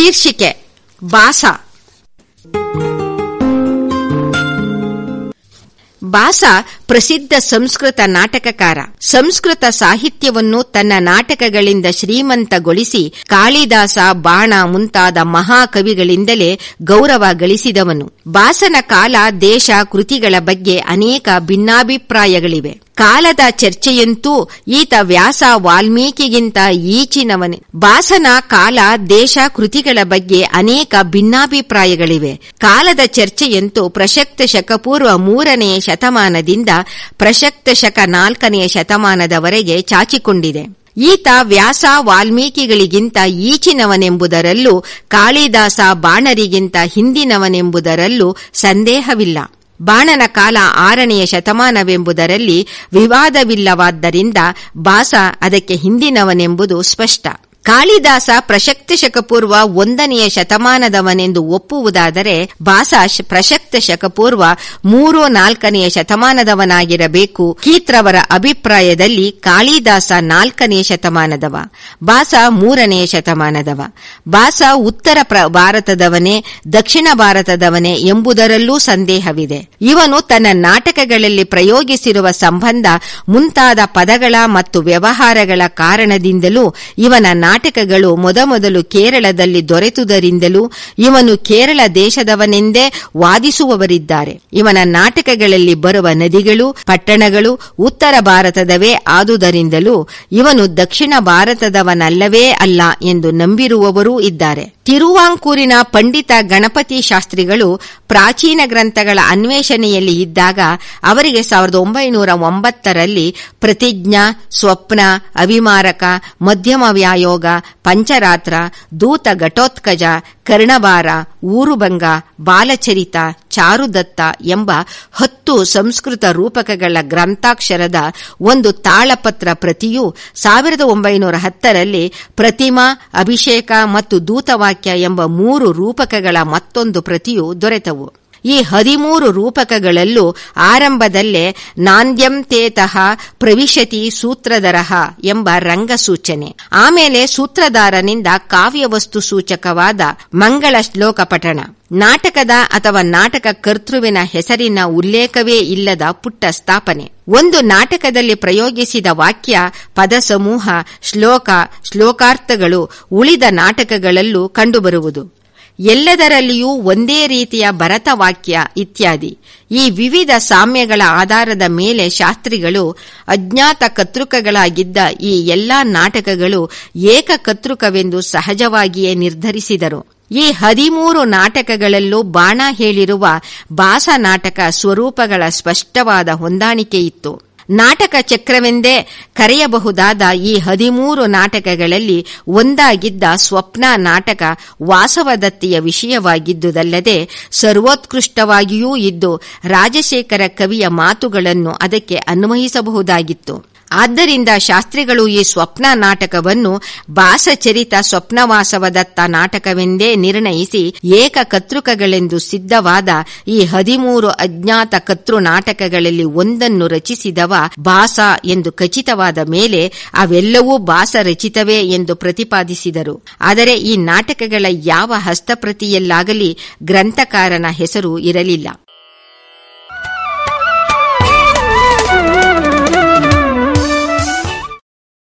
ಶೀರ್ಷಿಕೆ ಬಾಸ ಬಾಸ ಪ್ರಸಿದ್ಧ ಸಂಸ್ಕೃತ ನಾಟಕಕಾರ ಸಂಸ್ಕೃತ ಸಾಹಿತ್ಯವನ್ನು ತನ್ನ ನಾಟಕಗಳಿಂದ ಶ್ರೀಮಂತಗೊಳಿಸಿ ಕಾಳಿದಾಸ ಬಾಣ ಮುಂತಾದ ಮಹಾಕವಿಗಳಿಂದಲೇ ಗೌರವ ಗಳಿಸಿದವನು ಬಾಸನ ಕಾಲ ದೇಶ ಕೃತಿಗಳ ಬಗ್ಗೆ ಅನೇಕ ಭಿನ್ನಾಭಿಪ್ರಾಯಗಳಿವೆ ಕಾಲದ ಚರ್ಚೆಯಂತೂ ಈತ ವ್ಯಾಸ ವಾಲ್ಮೀಕಿಗಿಂತ ಈಚಿನವನೇ ಬಾಸನ ಕಾಲ ದೇಶ ಕೃತಿಗಳ ಬಗ್ಗೆ ಅನೇಕ ಭಿನ್ನಾಭಿಪ್ರಾಯಗಳಿವೆ ಕಾಲದ ಚರ್ಚೆಯಂತೂ ಪ್ರಸಕ್ತ ಶಕಪೂರ್ವ ಮೂರನೆಯ ಶತಮಾನದಿಂದ ಪ್ರಸಕ್ತ ಶಕ ನಾಲ್ಕನೆಯ ಶತಮಾನದವರೆಗೆ ಚಾಚಿಕೊಂಡಿದೆ ಈತ ವ್ಯಾಸ ವಾಲ್ಮೀಕಿಗಳಿಗಿಂತ ಈಚಿನವನೆಂಬುದರಲ್ಲೂ ಕಾಳಿದಾಸ ಬಾಣರಿಗಿಂತ ಹಿಂದಿನವನೆಂಬುದರಲ್ಲೂ ಸಂದೇಹವಿಲ್ಲ ಬಾಣನ ಕಾಲ ಆರನೆಯ ಶತಮಾನವೆಂಬುದರಲ್ಲಿ ವಿವಾದವಿಲ್ಲವಾದ್ದರಿಂದ ಬಾಸ ಅದಕ್ಕೆ ಹಿಂದಿನವನೆಂಬುದು ಸ್ಪಷ್ಟ ಕಾಳಿದಾಸ ಪ್ರಸಕ್ತ ಶಕಪೂರ್ವ ಒಂದನೆಯ ಶತಮಾನದವನೆಂದು ಒಪ್ಪುವುದಾದರೆ ಬಾಸ ಪ್ರಸಕ್ತ ಶಕಪೂರ್ವ ಮೂರು ನಾಲ್ಕನೆಯ ಶತಮಾನದವನಾಗಿರಬೇಕು ಕೀತ್ರವರ ಅಭಿಪ್ರಾಯದಲ್ಲಿ ಕಾಳಿದಾಸ ನಾಲ್ಕನೆಯ ಶತಮಾನದವ ಬಾಸ ಮೂರನೆಯ ಶತಮಾನದವ ಬಾಸ ಉತ್ತರ ಭಾರತದವನೇ ದಕ್ಷಿಣ ಭಾರತದವನೇ ಎಂಬುದರಲ್ಲೂ ಸಂದೇಹವಿದೆ ಇವನು ತನ್ನ ನಾಟಕಗಳಲ್ಲಿ ಪ್ರಯೋಗಿಸಿರುವ ಸಂಬಂಧ ಮುಂತಾದ ಪದಗಳ ಮತ್ತು ವ್ಯವಹಾರಗಳ ಕಾರಣದಿಂದಲೂ ಇವನ ನಾಟಕಗಳು ಮೊದಮೊದಲು ಕೇರಳದಲ್ಲಿ ದೊರೆತುದರಿಂದಲೂ ಇವನು ಕೇರಳ ದೇಶದವನೆಂದೇ ವಾದಿಸುವವರಿದ್ದಾರೆ ಇವನ ನಾಟಕಗಳಲ್ಲಿ ಬರುವ ನದಿಗಳು ಪಟ್ಟಣಗಳು ಉತ್ತರ ಭಾರತದವೇ ಆದುದರಿಂದಲೂ ಇವನು ದಕ್ಷಿಣ ಭಾರತದವನಲ್ಲವೇ ಅಲ್ಲ ಎಂದು ನಂಬಿರುವವರೂ ಇದ್ದಾರೆ ತಿರುವಾಂಕೂರಿನ ಪಂಡಿತ ಗಣಪತಿ ಶಾಸ್ತ್ರಿಗಳು ಪ್ರಾಚೀನ ಗ್ರಂಥಗಳ ಅನ್ವೇಷಣೆಯಲ್ಲಿ ಇದ್ದಾಗ ಅವರಿಗೆ ಸಾವಿರದ ಒಂಬೈನೂರ ಒಂಬತ್ತರಲ್ಲಿ ಪ್ರತಿಜ್ಞಾ ಸ್ವಪ್ನ ಅವಿಮಾರಕ ಮಧ್ಯಮ ವ್ಯಾಯೋಗ ಪಂಚರಾತ್ರ ದೂತ ಘಟೋತ್ಕಜ ಕರ್ಣಬಾರ ಊರುಭಂಗ ಬಾಲಚರಿತ ಚಾರುದತ್ತ ಎಂಬ ಹತ್ತು ಸಂಸ್ಕೃತ ರೂಪಕಗಳ ಗ್ರಂಥಾಕ್ಷರದ ಒಂದು ತಾಳಪತ್ರ ಪ್ರತಿಯು ಸಾವಿರದ ಒಂಬೈನೂರ ಹತ್ತರಲ್ಲಿ ಪ್ರತಿಮಾ ಅಭಿಷೇಕ ಮತ್ತು ದೂತವಾಕ್ಯ ಎಂಬ ಮೂರು ರೂಪಕಗಳ ಮತ್ತೊಂದು ಪ್ರತಿಯು ದೊರೆತವು ಈ ಹದಿಮೂರು ರೂಪಕಗಳಲ್ಲೂ ಆರಂಭದಲ್ಲೇ ನಾಂದ್ಯಂ ತೇತಃ ಪ್ರವಿಶತಿ ಸೂತ್ರಧರಃ ಎಂಬ ರಂಗ ಸೂಚನೆ ಆಮೇಲೆ ಸೂತ್ರಧಾರನಿಂದ ಕಾವ್ಯವಸ್ತು ಸೂಚಕವಾದ ಮಂಗಳ ಶ್ಲೋಕ ಪಠಣ ನಾಟಕದ ಅಥವಾ ನಾಟಕ ಕರ್ತೃವಿನ ಹೆಸರಿನ ಉಲ್ಲೇಖವೇ ಇಲ್ಲದ ಪುಟ್ಟ ಸ್ಥಾಪನೆ ಒಂದು ನಾಟಕದಲ್ಲಿ ಪ್ರಯೋಗಿಸಿದ ವಾಕ್ಯ ಪದಸಮೂಹ ಶ್ಲೋಕ ಶ್ಲೋಕಾರ್ಥಗಳು ಉಳಿದ ನಾಟಕಗಳಲ್ಲೂ ಕಂಡುಬರುವುದು ಎಲ್ಲದರಲ್ಲಿಯೂ ಒಂದೇ ರೀತಿಯ ಭರತ ವಾಕ್ಯ ಇತ್ಯಾದಿ ಈ ವಿವಿಧ ಸಾಮ್ಯಗಳ ಆಧಾರದ ಮೇಲೆ ಶಾಸ್ತ್ರಿಗಳು ಅಜ್ಞಾತ ಕರ್ತೃಕಗಳಾಗಿದ್ದ ಈ ಎಲ್ಲಾ ನಾಟಕಗಳು ಏಕಕರ್ತೃಕವೆಂದು ಸಹಜವಾಗಿಯೇ ನಿರ್ಧರಿಸಿದರು ಈ ಹದಿಮೂರು ನಾಟಕಗಳಲ್ಲೂ ಬಾಣ ಹೇಳಿರುವ ಬಾಸ ನಾಟಕ ಸ್ವರೂಪಗಳ ಸ್ಪಷ್ಟವಾದ ಹೊಂದಾಣಿಕೆಯಿತ್ತು ನಾಟಕ ಚಕ್ರವೆಂದೇ ಕರೆಯಬಹುದಾದ ಈ ಹದಿಮೂರು ನಾಟಕಗಳಲ್ಲಿ ಒಂದಾಗಿದ್ದ ಸ್ವಪ್ನ ನಾಟಕ ವಾಸವದತ್ತಿಯ ವಿಷಯವಾಗಿದ್ದುದಲ್ಲದೆ ಸರ್ವೋತ್ಕೃಷ್ಟವಾಗಿಯೂ ಇದ್ದು ರಾಜಶೇಖರ ಕವಿಯ ಮಾತುಗಳನ್ನು ಅದಕ್ಕೆ ಅನ್ವಯಿಸಬಹುದಾಗಿತ್ತು ಆದ್ದರಿಂದ ಶಾಸ್ತ್ರಿಗಳು ಈ ಸ್ವಪ್ನ ನಾಟಕವನ್ನು ಬಾಸಚರಿತ ಸ್ವಪ್ನವಾಸವದತ್ತ ನಾಟಕವೆಂದೇ ನಿರ್ಣಯಿಸಿ ಏಕ ಕರ್ತೃಕಗಳೆಂದು ಸಿದ್ಧವಾದ ಈ ಹದಿಮೂರು ಅಜ್ಞಾತ ಕರ್ತೃ ನಾಟಕಗಳಲ್ಲಿ ಒಂದನ್ನು ರಚಿಸಿದವ ಬಾಸ ಎಂದು ಖಚಿತವಾದ ಮೇಲೆ ಅವೆಲ್ಲವೂ ಬಾಸ ರಚಿತವೇ ಎಂದು ಪ್ರತಿಪಾದಿಸಿದರು ಆದರೆ ಈ ನಾಟಕಗಳ ಯಾವ ಹಸ್ತಪ್ರತಿಯಲ್ಲಾಗಲಿ ಗ್ರಂಥಕಾರನ ಹೆಸರು ಇರಲಿಲ್ಲ